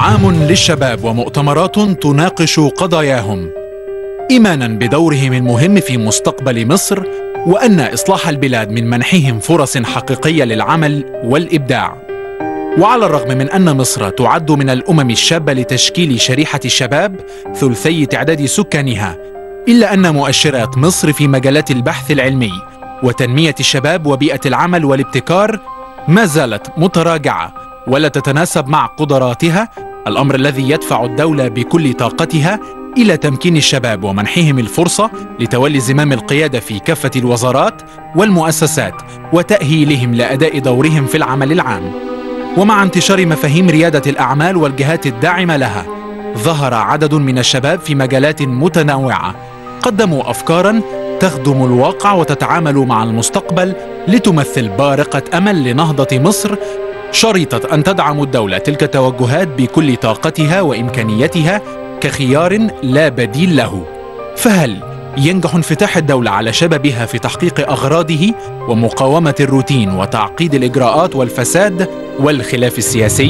عام للشباب ومؤتمرات تناقش قضاياهم ايمانا بدورهم المهم في مستقبل مصر وان اصلاح البلاد من منحهم فرص حقيقيه للعمل والابداع وعلى الرغم من ان مصر تعد من الامم الشابه لتشكيل شريحه الشباب ثلثي تعداد سكانها الا ان مؤشرات مصر في مجالات البحث العلمي وتنميه الشباب وبيئه العمل والابتكار ما زالت متراجعه ولا تتناسب مع قدراتها الامر الذي يدفع الدوله بكل طاقتها الى تمكين الشباب ومنحهم الفرصه لتولي زمام القياده في كافه الوزارات والمؤسسات وتاهيلهم لاداء دورهم في العمل العام ومع انتشار مفاهيم رياده الاعمال والجهات الداعمه لها ظهر عدد من الشباب في مجالات متنوعه قدموا افكارا تخدم الواقع وتتعامل مع المستقبل لتمثل بارقه امل لنهضه مصر شريطه ان تدعم الدوله تلك التوجهات بكل طاقتها وامكانيتها كخيار لا بديل له فهل ينجح انفتاح الدوله على شبابها في تحقيق اغراضه ومقاومه الروتين وتعقيد الاجراءات والفساد والخلاف السياسي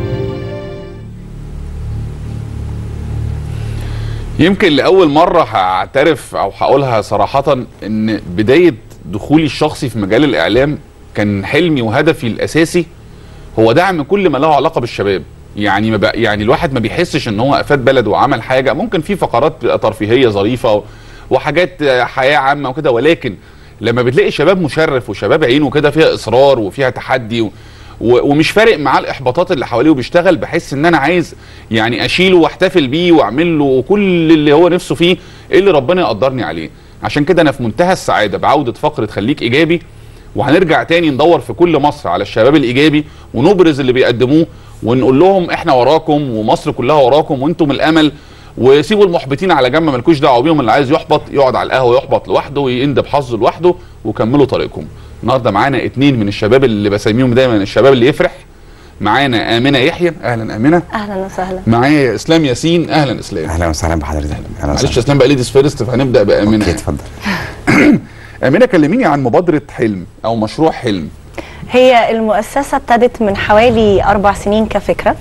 يمكن لاول مره هعترف او هقولها صراحه ان بدايه دخولي الشخصي في مجال الاعلام كان حلمي وهدفي الاساسي هو دعم كل ما له علاقه بالشباب يعني ما بقى يعني الواحد ما بيحسش ان هو افاد بلده وعمل حاجه ممكن في فقرات ترفيهيه ظريفه وحاجات حياه عامه وكده ولكن لما بتلاقي شباب مشرف وشباب عينه كده فيها اصرار وفيها تحدي و ومش فارق معاه الاحباطات اللي حواليه وبيشتغل بحس ان انا عايز يعني اشيله واحتفل بيه واعمل له كل اللي هو نفسه فيه اللي ربنا يقدرني عليه عشان كده انا في منتهى السعاده بعوده فقره خليك ايجابي وهنرجع تاني ندور في كل مصر على الشباب الايجابي ونبرز اللي بيقدموه ونقول لهم احنا وراكم ومصر كلها وراكم وانتم الامل وسيبوا المحبطين على جنب مالكوش دعوه بيهم اللي عايز يحبط يقعد على القهوه يحبط لوحده ويندب حظه لوحده وكملوا طريقكم النهارده معانا اتنين من الشباب اللي بسميهم دايما الشباب اللي يفرح معانا امنه يحيى اهلا امنه اهلا وسهلا معايا اسلام ياسين اهلا اسلام اهلا وسهلا بحضرتك اهلا معلش اسلام بقى ليديز فيرست فهنبدا بامنه اوكي اتفضل امنه كلميني عن مبادره حلم او مشروع حلم هي المؤسسه ابتدت من حوالي اربع سنين كفكره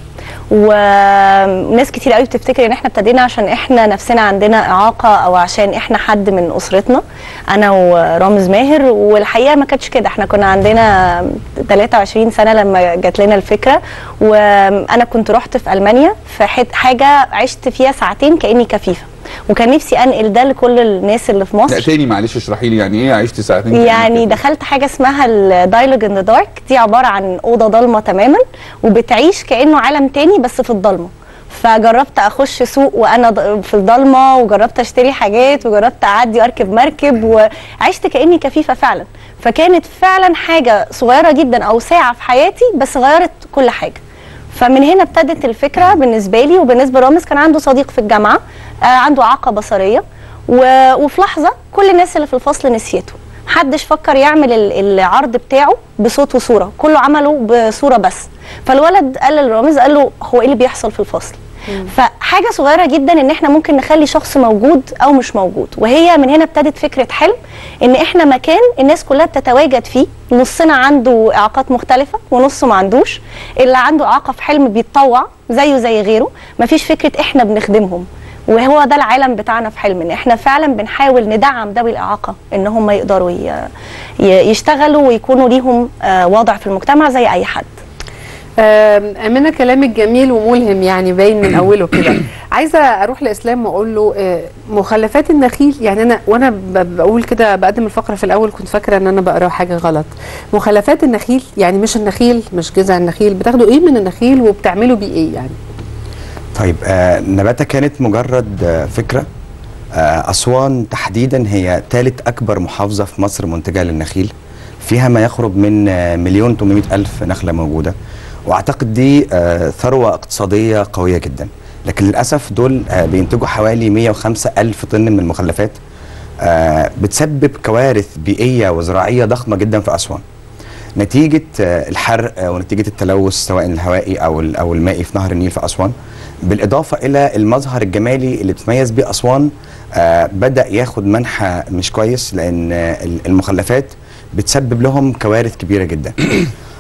وناس كتير قوي بتفتكر ان احنا ابتدينا عشان احنا نفسنا عندنا اعاقه او عشان احنا حد من اسرتنا انا ورامز ماهر والحقيقه ما كانتش كده احنا كنا عندنا 23 سنه لما جات لنا الفكره وانا كنت رحت في المانيا في حاجه عشت فيها ساعتين كاني كفيفه وكان نفسي انقل ده لكل الناس اللي في مصر لا تاني معلش اشرحي لي يعني ايه عشتي ساعتين يعني دخلت حاجه اسمها الدايلوج ان ذا دارك دي عباره عن اوضه ضلمه تماما وبتعيش كانه عالم تاني بس في الضلمه فجربت اخش سوق وانا في الضلمه وجربت اشتري حاجات وجربت اعدي واركب مركب وعشت كاني كفيفه فعلا فكانت فعلا حاجه صغيره جدا او ساعه في حياتي بس غيرت كل حاجه فمن هنا ابتدت الفكره بالنسبه لي وبالنسبه لرامز كان عنده صديق في الجامعه آه عنده اعاقه بصريه وفي لحظه كل الناس اللي في الفصل نسيته محدش فكر يعمل العرض بتاعه بصوت وصوره كله عمله بصوره بس فالولد قال لرامز قال له هو ايه اللي بيحصل في الفصل فحاجه صغيره جدا ان احنا ممكن نخلي شخص موجود او مش موجود وهي من هنا ابتدت فكره حلم ان احنا مكان الناس كلها بتتواجد فيه نصنا عنده اعاقات مختلفه ونصه ما عندوش اللي عنده اعاقه في حلم بيتطوع زيه زي غيره مفيش فكره احنا بنخدمهم وهو ده العالم بتاعنا في حلم ان احنا فعلا بنحاول ندعم ذوي الاعاقه ان هم يقدروا يشتغلوا ويكونوا ليهم وضع في المجتمع زي اي حد امنه كلامك جميل وملهم يعني باين من اوله كده عايزه اروح لاسلام واقول له مخلفات النخيل يعني انا وانا بقول كده بقدم الفقره في الاول كنت فاكره ان انا بقرا حاجه غلط مخلفات النخيل يعني مش النخيل مش جذع النخيل بتاخدوا ايه من النخيل وبتعملوا بيه ايه يعني طيب آه نباتة كانت مجرد آه فكرة آه أسوان تحديدا هي ثالث أكبر محافظة في مصر منتجة للنخيل فيها ما يقرب من آه مليون 800 ألف نخلة موجودة وأعتقد دي آه ثروة اقتصادية قوية جدا لكن للأسف دول آه بينتجوا حوالي 105 ألف طن من المخلفات آه بتسبب كوارث بيئية وزراعية ضخمة جدا في أسوان نتيجة آه الحرق آه ونتيجة التلوث سواء الهوائي أو أو المائي في نهر النيل في أسوان بالإضافة إلى المظهر الجمالي اللي بتميز بيه أسوان آه بدأ ياخد منحى مش كويس لأن آه المخلفات بتسبب لهم كوارث كبيرة جدا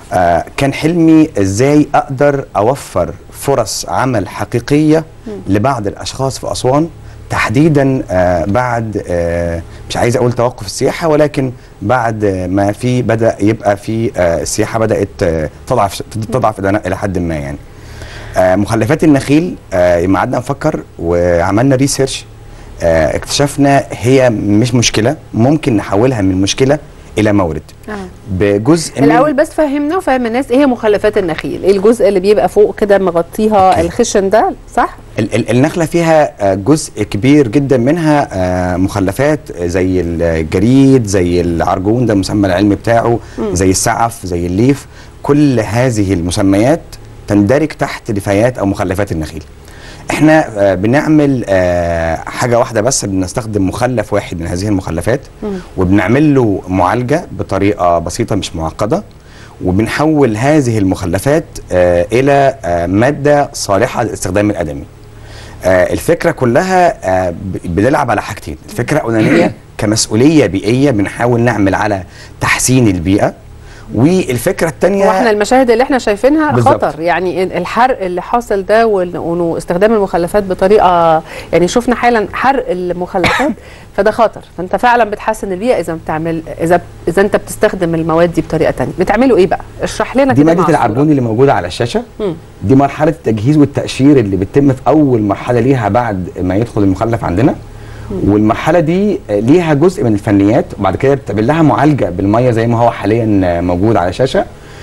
آه كان حلمي ازاي اقدر اوفر فرص عمل حقيقيه لبعض الاشخاص في اسوان تحديدا آه بعد آه مش عايز اقول توقف السياحه ولكن بعد آه، ما في بدا يبقى في آه السياحه بدات آه تضعف تضعف الى إلى حد ما يعني آه مخلفات النخيل آه لما قعدنا نفكر وعملنا ريسيرش آه اكتشفنا هي مش مشكله ممكن نحولها من مشكله الى مورد آه. بجزء من الاول بس فهمنا وفهم الناس ايه هي مخلفات النخيل ايه الجزء اللي بيبقى فوق كده مغطيها أوكي. الخشن ده صح ال- ال- النخله فيها آه، جزء كبير جدا منها آه، مخلفات زي الجريد زي العرجون ده المسمى العلمي بتاعه زي السعف زي الليف كل هذه المسميات تندرج تحت نفايات او مخلفات النخيل احنا آه، بنعمل آه، حاجه واحده بس بنستخدم مخلف واحد من هذه المخلفات وبنعمل له معالجه بطريقه بسيطه مش معقده وبنحول هذه المخلفات آه، الى آه، ماده صالحه للاستخدام الادمي آه، الفكره كلها آه، ب- بنلعب على حاجتين الفكره الاولانيه كمسؤوليه بيئيه بنحاول نعمل على تحسين البيئه والفكره الثانيه واحنا المشاهد اللي احنا شايفينها بالظبط. خطر يعني الحرق اللي حاصل ده وال- وانه استخدام المخلفات بطريقه يعني شفنا حالا حرق المخلفات فده خطر فانت فعلا بتحسن البيئه اذا بتعمل اذا اذا انت بتستخدم المواد دي بطريقه تانية بتعملوا ايه بقى اشرح لنا دي كده ماده مع العرجون اللي موجوده على الشاشه مم. دي مرحله التجهيز والتقشير اللي بتتم في اول مرحله ليها بعد ما يدخل المخلف عندنا والمرحله دي آه، ليها جزء من الفنيات وبعد كده بتعمل لها معالجه بالميه زي ما هو حاليا آه، موجود على الشاشه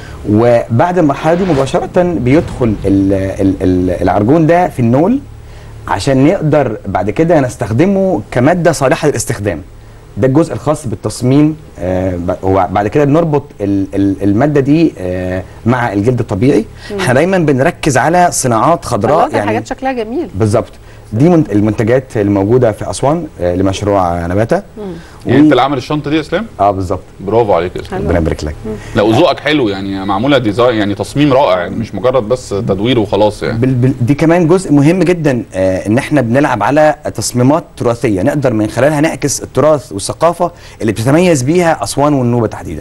وبعد المرحله دي مباشره بيدخل ال ال ال العرجون ده في النول عشان نقدر بعد كده نستخدمه كماده صالحه للاستخدام ده الجزء الخاص بالتصميم آه ب- هو بعد كده بنربط ال- ال- الماده دي آه مع الجلد الطبيعي احنا دايما بنركز على صناعات خضراء يعني يعني حاجات شكلها جميل بالظبط دي من المنتجات الموجوده في اسوان آه لمشروع نباته يعني انت اللي عامل الشنطه دي يا اسلام اه بالظبط برافو عليك يا اسلام ربنا يبارك لك لا وذوقك حلو يعني معموله ديزاين يعني تصميم رائع يعني مش مجرد بس تدوير وخلاص يعني بال بال دي كمان جزء مهم جدا آه ان احنا بنلعب على تصميمات تراثيه نقدر من خلالها نعكس التراث والثقافه اللي بتتميز بيها اسوان والنوبه تحديدا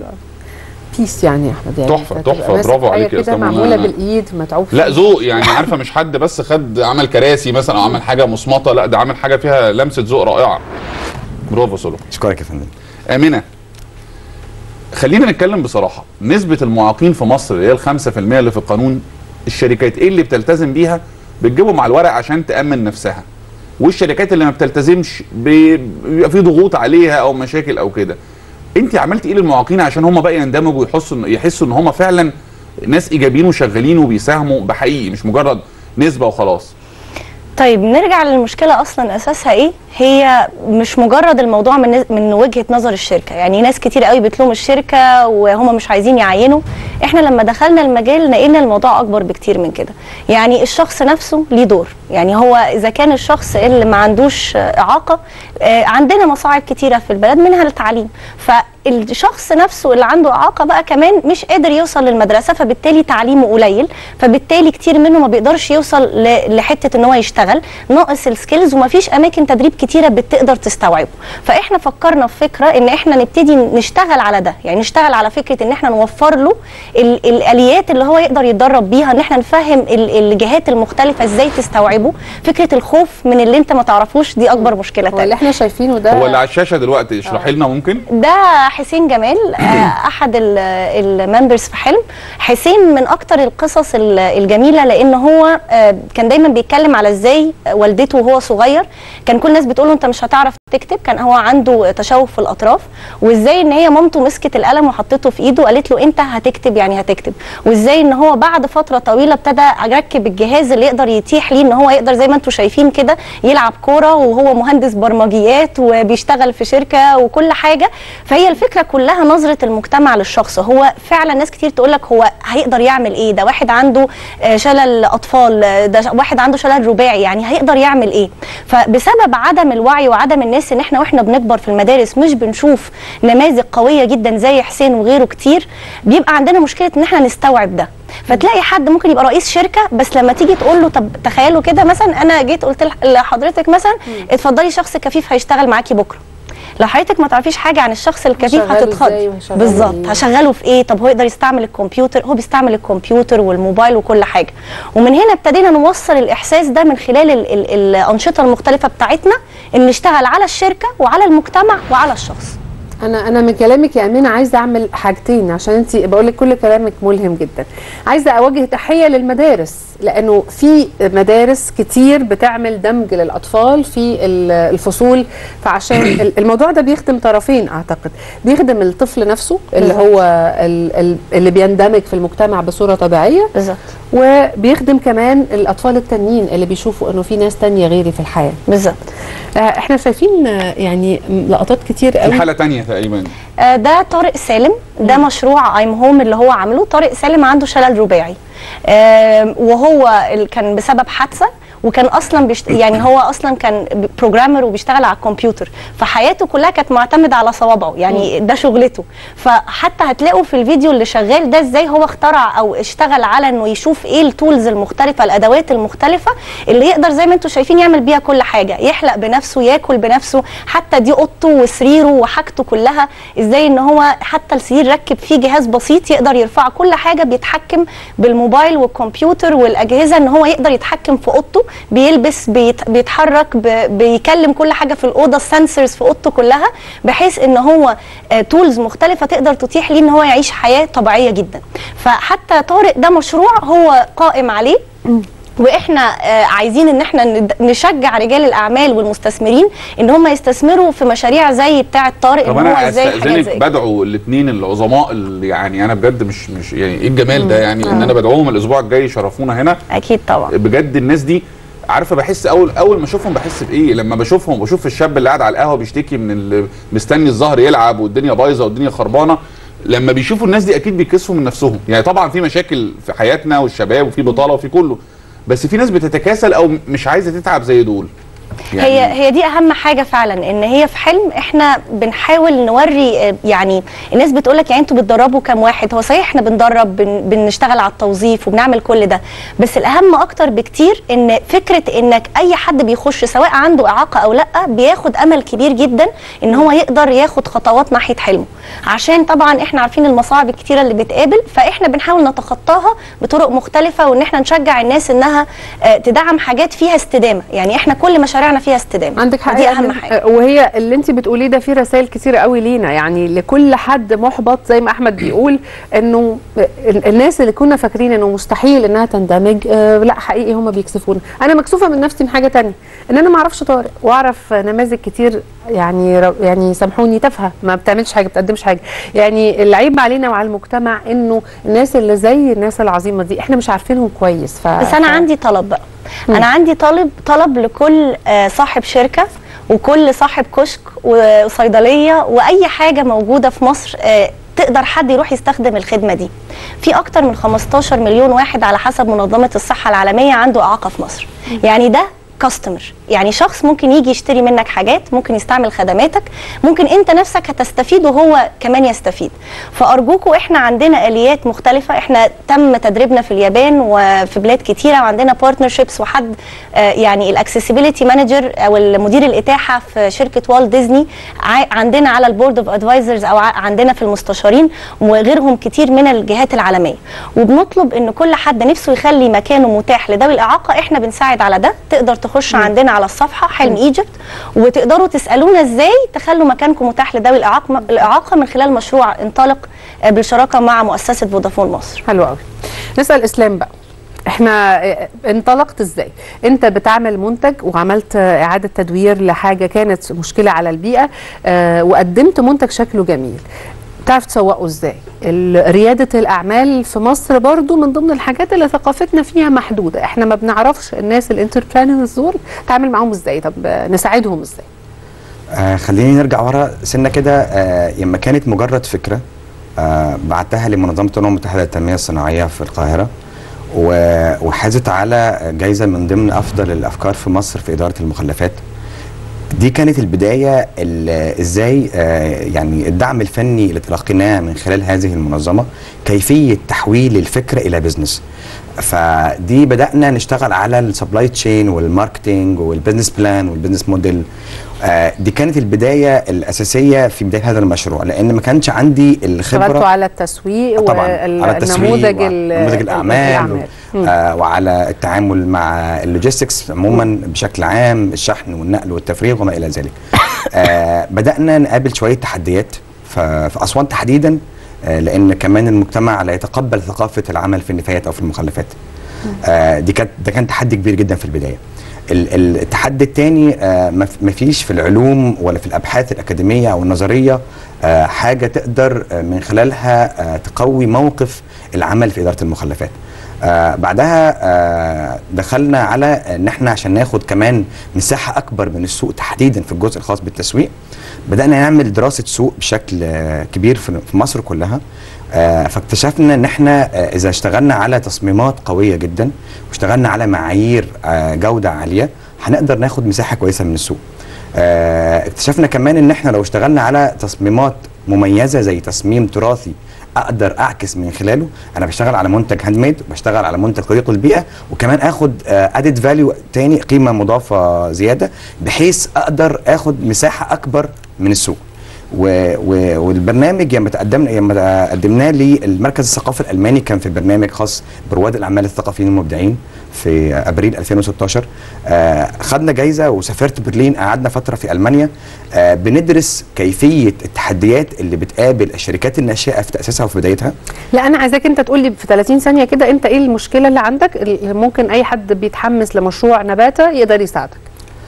بيس يعني يا احمد يعني تحفة، أنت تبقى تحفة، ماسك برافو حاجة عليك يا كده أسلام، معموله وأنا- بالايد متعوب لا فيه. ذوق يعني عارفه مش حد بس خد عمل كراسي مثلا او عمل حاجه مصمطه لا ده عمل حاجه فيها لمسه ذوق رائعه برافو سولو اشكرك يا فندم امنه خلينا نتكلم بصراحه نسبه المعاقين في مصر اللي هي ال 5% اللي في القانون الشركات ايه اللي بتلتزم بيها بتجيبهم على الورق عشان تامن نفسها والشركات اللي ما بتلتزمش بي- بيبقى في ضغوط عليها او مشاكل او كده انت عملت ايه للمعاقين عشان هم بقى يندمجوا ويحسوا إن- يحسوا ان هم فعلا ناس ايجابيين وشغالين وبيساهموا بحقيقي مش مجرد نسبه وخلاص طيب نرجع للمشكله اصلا اساسها ايه هي مش مجرد الموضوع من من وجهه نظر الشركه يعني ناس كتير قوي بتلوم الشركه وهم مش عايزين يعينوا احنا لما دخلنا المجال لقينا الموضوع اكبر بكتير من كده يعني الشخص نفسه ليه دور يعني هو اذا كان الشخص اللي ما عندوش آه، اعاقه آه، عندنا مصاعب كتيره في البلد منها التعليم فالشخص نفسه اللي عنده اعاقه بقى كمان مش قادر يوصل للمدرسه فبالتالي تعليمه قليل فبالتالي كتير منه ما بيقدرش يوصل ل- لحته ان هو يشتغل ناقص السكيلز ومفيش اماكن تدريب كتيره بتقدر تستوعبه فاحنا فكرنا في فكره ان احنا نبتدي نشتغل على ده يعني نشتغل على فكره ان احنا نوفر له ال- الاليات اللي هو يقدر يتدرب بيها ان احنا نفهم ال- الجهات المختلفه ازاي تستوعبه فكره الخوف من اللي انت ما تعرفوش دي اكبر مشكله هو اللي تانية احنا شايفينه ده هو اللي على الشاشه دلوقتي اشرحي لنا ممكن ده حسين جمال آه، احد الممبرز في حلم حسين من اكتر القصص ال- الجميله لان هو آه، كان دايما بيتكلم على ازاي والدته وهو صغير كان كل الناس بتقول له انت مش هتعرف تكتب كان هو عنده تشوه في الاطراف وازاي ان هي مامته مسكت القلم وحطته في ايده وقالت له انت هتكتب يعني هتكتب وازاي ان هو بعد فتره طويله ابتدى يركب الجهاز اللي يقدر يتيح ليه ان هو يقدر زي ما انتم شايفين كده يلعب كوره وهو مهندس برمجيات وبيشتغل في شركه وكل حاجه فهي الفكره كلها نظره المجتمع للشخص هو فعلا ناس كتير تقول لك هو هيقدر يعمل ايه ده واحد عنده آه، شلل اطفال آه، ده واحد عنده شلل رباعي يعني هيقدر يعمل ايه فبسبب عدم الوعي وعدم الناس ان احنا واحنا بنكبر في المدارس مش بنشوف نماذج قويه جدا زي حسين وغيره كتير بيبقى عندنا مشكله ان احنا نستوعب ده فتلاقي حد ممكن يبقى رئيس شركه بس لما تيجي تقول له طب تخيلوا كده مثلا انا جيت قلت لح- لحضرتك مثلا اتفضلي شخص كفيف هيشتغل معاكي بكره لو حضرتك ما تعرفيش حاجه عن الشخص الكفيف هشغله هتتخضي إزاي وهشغله بالظبط إيه؟ هشغله في ايه طب هو يقدر يستعمل الكمبيوتر هو بيستعمل الكمبيوتر والموبايل وكل حاجه ومن هنا ابتدينا نوصل الاحساس ده من خلال ال ال الانشطه المختلفه بتاعتنا ان نشتغل على الشركه وعلى المجتمع وعلى الشخص انا انا من كلامك يا امينه عايزه اعمل حاجتين عشان انت بقول لك كل كلامك ملهم جدا عايزه اوجه تحيه للمدارس لانه في مدارس كتير بتعمل دمج للاطفال في ال- الفصول فعشان ال- الموضوع ده بيخدم طرفين اعتقد بيخدم الطفل نفسه اللي هو ال- ال- اللي بيندمج في المجتمع بصوره طبيعيه بالظبط وبيخدم كمان الاطفال التانيين اللي بيشوفوا انه في ناس تانية غيري في الحياه بالظبط آه، احنا شايفين آه، يعني لقطات كتير في قوي حاله تانية تقريبا آه، ده طارق سالم ده مشروع ايم هوم اللي هو عامله طارق سالم عنده شلل رباعي آم، وهو ال- كان بسبب حادثه وكان اصلا بيشت... يعني هو اصلا كان بروجرامر وبيشتغل على الكمبيوتر فحياته كلها كانت معتمده على صوابعه يعني ده شغلته فحتى هتلاقوا في الفيديو اللي شغال ده ازاي هو اخترع او اشتغل على انه يشوف ايه التولز المختلفه الادوات المختلفه اللي يقدر زي ما انتم شايفين يعمل بيها كل حاجه يحلق بنفسه ياكل بنفسه حتى دي اوضته وسريره وحاجته كلها ازاي ان هو حتى السرير ركب فيه جهاز بسيط يقدر يرفع كل حاجه بيتحكم بالموبايل والكمبيوتر والاجهزه ان هو يقدر يتحكم في اوضته بيلبس بيت بيتحرك ب- بيكلم كل حاجه في الاوضه السنسورز في اوضته كلها بحيث ان هو تولز مختلفه تقدر تتيح ليه ان هو يعيش حياه طبيعيه جدا فحتى طارق ده مشروع هو قائم عليه واحنا آه، عايزين ان احنا ند- نشجع رجال الاعمال والمستثمرين ان هم يستثمروا في مشاريع زي بتاعه طارق طب ان هو انا ازاي حاجات استاذنك زي كده. بدعو الاثنين العظماء اللي يعني انا بجد مش مش يعني ايه الجمال ده يعني ان انا بدعوهم الاسبوع الجاي يشرفونا هنا اكيد طبعا بجد الناس دي عارفه بحس اول اول ما اشوفهم بحس بايه لما بشوفهم بشوف الشاب اللي قاعد على القهوه بيشتكي من اللي مستني الظهر يلعب والدنيا بايظه والدنيا خربانه لما بيشوفوا الناس دي اكيد بيكسفوا من نفسهم يعني طبعا في مشاكل في حياتنا والشباب وفي بطاله وفي كله بس في ناس بتتكاسل او مش عايزه تتعب زي دول هي هي دي اهم حاجه فعلا ان هي في حلم احنا بنحاول نوري آه، يعني الناس بتقول لك يعني انتوا بتدربوا كام واحد هو صحيح احنا بندرب بن بنشتغل على التوظيف وبنعمل كل ده بس الاهم اكتر بكتير ان فكره انك اي حد بيخش سواء عنده اعاقه او لا بياخد امل كبير جدا ان هو يقدر ياخد خطوات ناحيه حلمه عشان طبعا احنا عارفين المصاعب الكتيره اللي بتقابل فاحنا بنحاول نتخطاها بطرق مختلفه وان احنا نشجع الناس انها آه، تدعم حاجات فيها استدامه يعني احنا كل مشاريعنا فيها استدامه عندك حق دي يا اهم أمين. حاجه آه، وهي اللي انت بتقوليه ده فيه رسائل كتيره قوي لينا يعني لكل حد محبط زي ما احمد بيقول انه ال- الناس اللي كنا فاكرين انه مستحيل انها تندمج آه لا حقيقي هم بيكسفونا انا مكسوفه من نفسي من حاجه تانية ان انا ما اعرفش طارق واعرف نماذج كتير يعني ر- يعني سامحوني تافهه ما بتعملش حاجه بتقدمش حاجه يعني العيب علينا وعلى المجتمع انه الناس اللي زي الناس العظيمه دي احنا مش عارفينهم كويس ف... بس انا ف- عندي طلب بقى انا عندي طالب طلب لكل آه، صاحب شركه وكل صاحب كشك وصيدليه واي حاجه موجوده في مصر آه، تقدر حد يروح يستخدم الخدمه دي في اكتر من 15 مليون واحد على حسب منظمه الصحه العالميه عنده اعاقه في مصر يعني ده كاستمر يعني شخص ممكن يجي يشتري منك حاجات ممكن يستعمل خدماتك ممكن انت نفسك هتستفيد وهو كمان يستفيد فارجوكوا احنا عندنا اليات مختلفه احنا تم تدريبنا في اليابان وفي بلاد كتيره وعندنا بارتنرشيبس وحد آه، يعني الاكسسبيليتي مانجر او المدير الاتاحه في شركه والت ديزني ع- عندنا على البورد اوف ادفايزرز او ع- عندنا في المستشارين وغيرهم كتير من الجهات العالميه وبنطلب ان كل حد نفسه يخلي مكانه متاح لذوي الاعاقه احنا بنساعد على ده تقدر تخش عندنا على الصفحه حلم ايجيبت وتقدروا تسالونا ازاي تخلوا مكانكم متاح لذوي الاعاقه الاعاقه من خلال مشروع انطلق آه، بالشراكه مع مؤسسه فودافون مصر حلو قوي نسال اسلام بقى احنا اه، انطلقت ازاي انت بتعمل منتج وعملت اه، اعاده تدوير لحاجه كانت مشكله على البيئه اه، وقدمت منتج شكله جميل تعرف تسوقه ازاي ال- رياده الاعمال في مصر برضو من ضمن الحاجات اللي ثقافتنا فيها محدوده احنا ما بنعرفش الناس الانتربرينورز دول تعمل معاهم ازاي طب اه، نساعدهم ازاي آه خليني نرجع ورا سنه كده آه لما كانت مجرد فكره آه بعتها لمنظمه الامم المتحده للتنميه الصناعيه في القاهره و- وحازت على جائزه من ضمن افضل الافكار في مصر في اداره المخلفات دي كانت البدايه ال- ازاي آه يعني الدعم الفني اللي تلقيناه من خلال هذه المنظمه كيفيه تحويل الفكره الى بزنس فدي بدانا نشتغل على السبلاي تشين والماركتينج والبزنس بلان والبزنس موديل آه، دي كانت البدايه الاساسيه في بدايه هذا المشروع لان ما كانش عندي الخبره اشتغلتوا على التسويق طبعا على التسويق والنموذج وعلى نموذج الاعمال و- آه وعلى التعامل مع اللوجيستكس عموما بشكل عام الشحن والنقل والتفريغ وما الى ذلك آه بدانا نقابل شويه تحديات ف- في اسوان تحديدا آه لان كمان المجتمع لا يتقبل ثقافه العمل في النفايات او في المخلفات آه دي كانت ده كان تحدي كبير جدا في البدايه ال- ال- التحدي الثاني ما فيش في العلوم ولا في الابحاث الاكاديميه او النظريه آه، حاجه تقدر آه، من خلالها آه، تقوي موقف العمل في اداره المخلفات آه بعدها آه دخلنا على ان احنا عشان ناخد كمان مساحه اكبر من السوق تحديدا في الجزء الخاص بالتسويق بدانا نعمل دراسه سوق بشكل آه كبير في في مصر كلها آه فاكتشفنا ان احنا آه اذا اشتغلنا على تصميمات قويه جدا واشتغلنا على معايير آه جوده عاليه هنقدر ناخد مساحه كويسه من السوق آه اكتشفنا كمان ان احنا لو اشتغلنا على تصميمات مميزه زي تصميم تراثي اقدر اعكس من خلاله انا بشتغل على منتج هاند ميد بشتغل على منتج صديق للبيئه وكمان اخد ادد فاليو تاني قيمه مضافه زياده بحيث اقدر اخد مساحه اكبر من السوق و و والبرنامج لما تقدمنا لما قدمناه للمركز الثقافي الالماني كان في برنامج خاص برواد الاعمال الثقافيين المبدعين في ابريل 2016 آه خدنا جايزه وسافرت برلين قعدنا فتره في المانيا آه بندرس كيفيه التحديات اللي بتقابل الشركات الناشئه في تاسيسها وفي بدايتها لا انا عايزاك انت تقول لي في 30 ثانيه كده انت ايه المشكله اللي عندك اللي ممكن اي حد بيتحمس لمشروع نباته يقدر يساعدك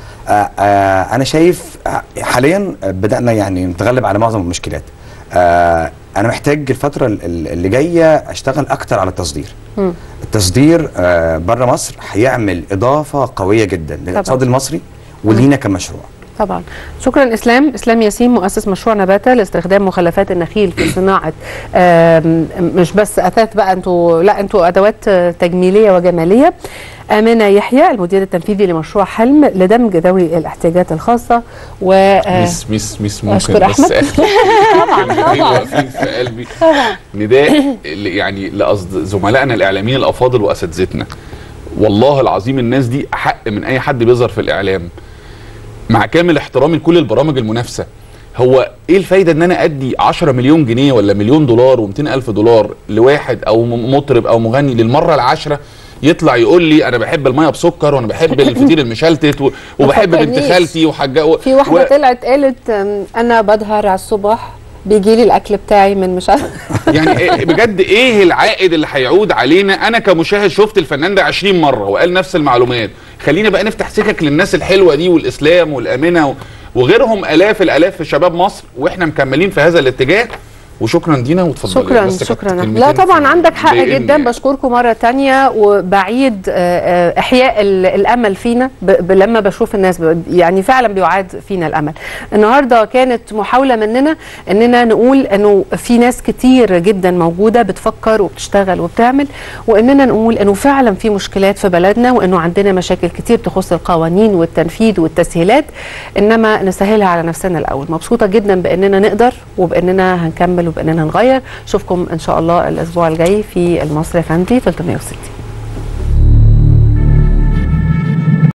آه آه انا شايف آه، حاليا بدانا يعني نتغلب على معظم المشكلات آه انا محتاج الفتره ال- ال- اللي جايه اشتغل اكتر على التصدير مم. التصدير آه بره مصر هيعمل اضافه قويه جدا للاقتصاد المصري ولينا كمشروع طبعا شكرا اسلام اسلام ياسين مؤسس مشروع نباته لاستخدام مخلفات النخيل في صناعه آم، مش بس اثاث بقى انتوا لا انتوا ادوات آه، تجميليه وجماليه امنه يحيى المدير التنفيذي لمشروع حلم لدمج ذوي الاحتياجات الخاصه و آه، ميس ميس ميس ممكن أشكر بس أحمد. اخر طبعا كلمتين طبعا واقفين في قلبي نداء ل- يعني لأصد زملائنا الاعلاميين الافاضل واساتذتنا والله العظيم الناس دي احق من اي حد بيظهر في الاعلام مع كامل احترامي لكل البرامج المنافسه هو ايه الفايده ان انا ادي 10 مليون جنيه ولا مليون دولار و200 الف دولار لواحد او م- مطرب او مغني للمره العاشره يطلع يقول لي انا بحب الميه بسكر وانا بحب الفطير المشلتت و- وبحب بنت تفكرنيش. خالتي وحاجه في واحده طلعت قالت آم، انا بظهر على الصبح بيجي لي الاكل بتاعي من مش عارفه يعني إيه بجد ايه العائد اللي هيعود علينا انا كمشاهد شفت الفنان ده 20 مره وقال نفس المعلومات خلينا بقى نفتح سكك للناس الحلوه دي والاسلام والامنه و- وغيرهم الاف الالاف في شباب مصر واحنا مكملين في هذا الاتجاه وشكرا دينا وتفضلي شكرا بس كانت شكرا كلمتين لا طبعا في- عندك حق ضايقني جدا يعني. بشكركم مره تانية وبعيد آه، آه، احياء ال- الامل فينا ب- ب- لما بشوف الناس ب- يعني فعلا بيعاد فينا الامل النهارده كانت محاوله مننا اننا نقول انه في ناس كتير جدا موجوده بتفكر وبتشتغل وبتعمل واننا نقول انه فعلا في مشكلات في بلدنا وانه عندنا مشاكل كتير تخص القوانين والتنفيذ والتسهيلات انما نسهلها على نفسنا الاول مبسوطه جدا باننا نقدر وباننا هنكمل وباننا نغير اشوفكم ان شاء الله الاسبوع الجاي في المصري فندي 360